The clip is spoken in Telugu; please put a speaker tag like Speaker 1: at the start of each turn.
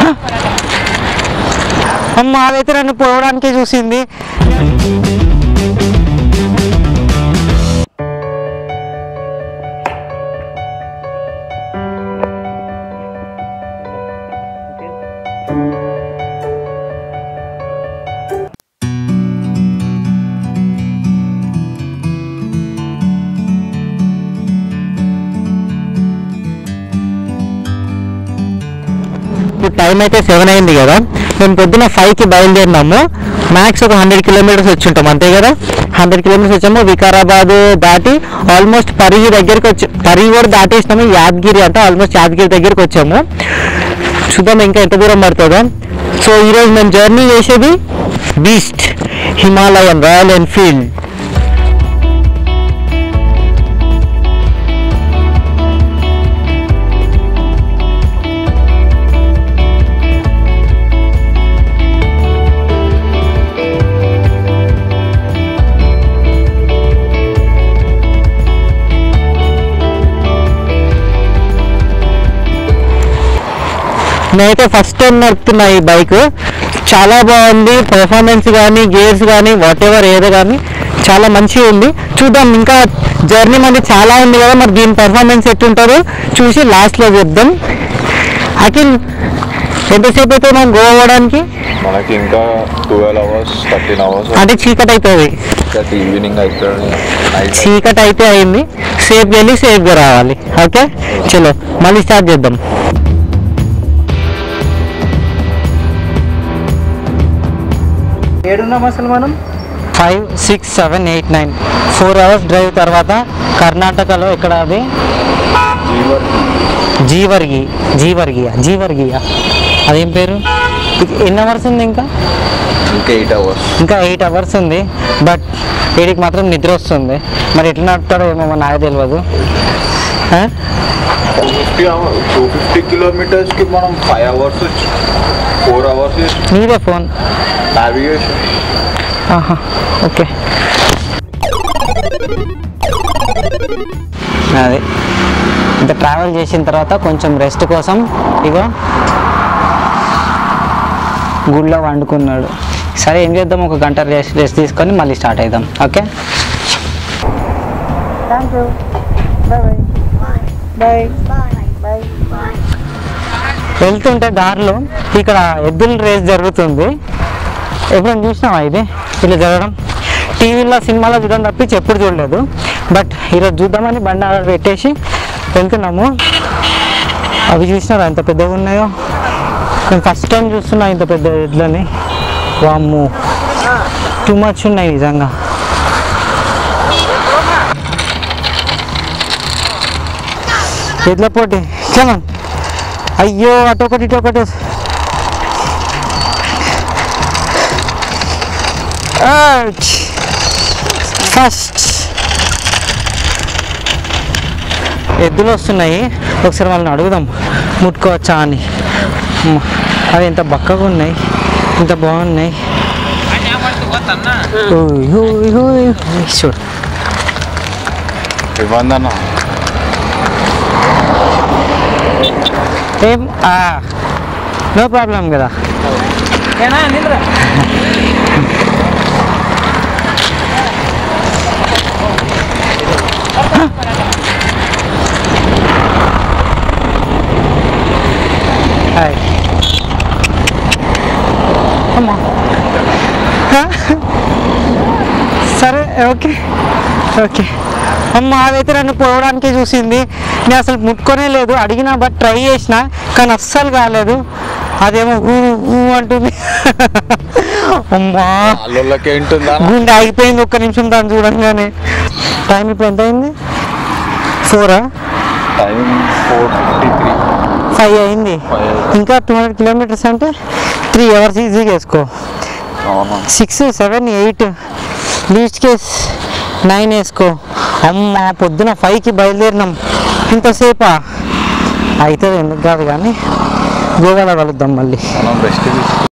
Speaker 1: అమ్మ అదైతే నన్ను పోవడానికే చూసింది ఇప్పుడు టైం అయితే సెవెన్ అయింది కదా మేము పొద్దున ఫైవ్కి బయలుదేరినాము మ్యాక్స్ ఒక హండ్రెడ్ కిలోమీటర్స్ వచ్చి ఉంటాం అంతే కదా హండ్రెడ్ కిలోమీటర్స్ వచ్చాము వికారాబాద్ దాటి ఆల్మోస్ట్ పరిగి దగ్గరికి వచ్చి పరిగి కూడా దాటేసినాము యాదగిరి అంటే ఆల్మోస్ట్ యాదగిరి దగ్గరికి వచ్చాము చూద్దాం ఇంకా ఎంత దూరం పడుతుందో సో ఈరోజు మేము జర్నీ చేసేది బీస్ట్ హిమాలయన్ రాయల్ ఎన్ఫీల్డ్ నేనైతే ఫస్ట్ టైం నడుపుతున్నా ఈ బైక్ చాలా బాగుంది పర్ఫార్మెన్స్ కానీ గేర్స్ కానీ వాట్ ఎవర్ ఏదో కానీ చాలా మంచిగా ఉంది చూద్దాం ఇంకా జర్నీ మంది చాలా ఉంది కదా మరి దీని పర్ఫార్మెన్స్ ఎట్టుంటుందో చూసి లాస్ట్లో చెప్దాం అఖిల్ ఎంతసేపు అయితే మనం గోవా అవ్వడానికి
Speaker 2: మనకి ఇంకా ట్వెల్వ్ అవర్స్ థర్టీన్ అవర్స్
Speaker 1: అంటే చీకటి అవుతుంది
Speaker 2: ఈవినింగ్ అవుతుంది నైట్
Speaker 1: చీకటి అయితే అయింది సేఫ్ వెళ్ళి సేఫ్గా రావాలి ఓకే చలో మళ్ళీ స్టార్ట్ చేద్దాం
Speaker 3: ఏడున్నాం అసలు మనం
Speaker 1: five six seven eight nine four hours drive తర్వాత కర్ణాటకలో ఇక్కడ అది జీవర్గి జీవర్గియా జీవర్గియా అదేం పేరు ఇక ఎన్ని అవర్స్ ఉంది ఇంకా
Speaker 2: ఇంకా ఎయిట్ అవర్స్
Speaker 1: ఇంకా ఎయిట్ అవర్స్ ఉంది బట్ వీడికి మాత్రం నిద్ర వస్తుంది మరి ఎట్లా నడుపుతాడో ఏమో నాకు తెలియదు ఆ?
Speaker 2: ఫిఫ్టీ అవర్స్ టూ ఫిఫ్టీ కిలోమీటర్స్కి మనం ఫైవ్ అవర్స్ ఫోర్ అవర్స్
Speaker 1: నీదే ఫోన్
Speaker 2: నావిగేషన్
Speaker 1: ఆహా ఓకే అది ఇంత ట్రావెల్ చేసిన తర్వాత కొంచెం రెస్ట్ కోసం ఇగో గుడిలో వండుకున్నాడు సరే ఏం చేద్దాం ఒక గంట రెస్ట్ రెస్ట్ తీసుకొని మళ్ళీ స్టార్ట్ అవుదాం okay
Speaker 3: thank you bye bye
Speaker 1: వెళ్తుంటే దారిలో ఇక్కడ ఎద్దుల రేస్ జరుగుతుంది ఎప్పుడైనా చూసినావా ఇది ఇలా జరగడం టీవీలో సినిమాలో చూడడం తప్పించి ఎప్పుడు చూడలేదు బట్ ఈరోజు చూద్దామని బండి ఆడ పెట్టేసి వెళ్తున్నాము అవి చూసినారా ఎంత పెద్దగా ఉన్నాయో నేను ఫస్ట్ టైం చూస్తున్నా ఇంత పెద్ద ఎడ్లని వామ్ము టూ మచ్ ఉన్నాయి నిజంగా ఎడ్ల పోటీ చమన్ అయ్యో అటొకటి ఇటొకటి ఫస్ట్ ఎద్దులు వస్తున్నాయి ఒకసారి వాళ్ళని అడుగుదాం ముట్టుకోవచ్చా అని అమ్మ, అవి ఎంత బక్కగా ఉన్నాయి ఇంత బాగున్నాయి ఓయ్, ఓయ్, ఓయ్, ఓయ్, చూడు
Speaker 2: ఇవ్వండి అన్న
Speaker 1: ఏం నో ప్రాబ్లం కదా
Speaker 3: ఏనా నిల్రా
Speaker 1: హాయ్ అమ్మా హ? సరే ఓకే ఓకే అమ్మ అదైతే నన్ను పోవడానికే చూసింది నేను అసలు ముట్టుకొనే లేదు అడిగినా బట్ ట్రై చేసిన కానీ అస్సలు కాలేదు అదేమో ఊ ఊ అంటుంది అమ్మా
Speaker 2: వాళ్ళకి ఏంటుందా
Speaker 1: గుండె ఆగిపోయింది ఒక్క నిమిషం దాన్ని చూడంగానే టైం ఇప్పుడు ఎంత అయింది ఫోరా
Speaker 2: time four fifty three
Speaker 1: five అయింది
Speaker 2: Five.
Speaker 1: ఇంకా టూ హండ్రెడ్ కిలోమీటర్స్ అంటే త్రీ అవర్స్ ఈజీగా వేసుకో
Speaker 2: అవునా
Speaker 1: six seven eight least case nine వేసుకో అమ్మ పొద్దున ఫైవ్కి బయలుదేరినాం ఇంతసేపా అవుతుంది ఎందుకు కాదు కానీ గోవాలో కలుద్దాం మళ్ళీ
Speaker 2: మనం రెస్ట్ తీసుకో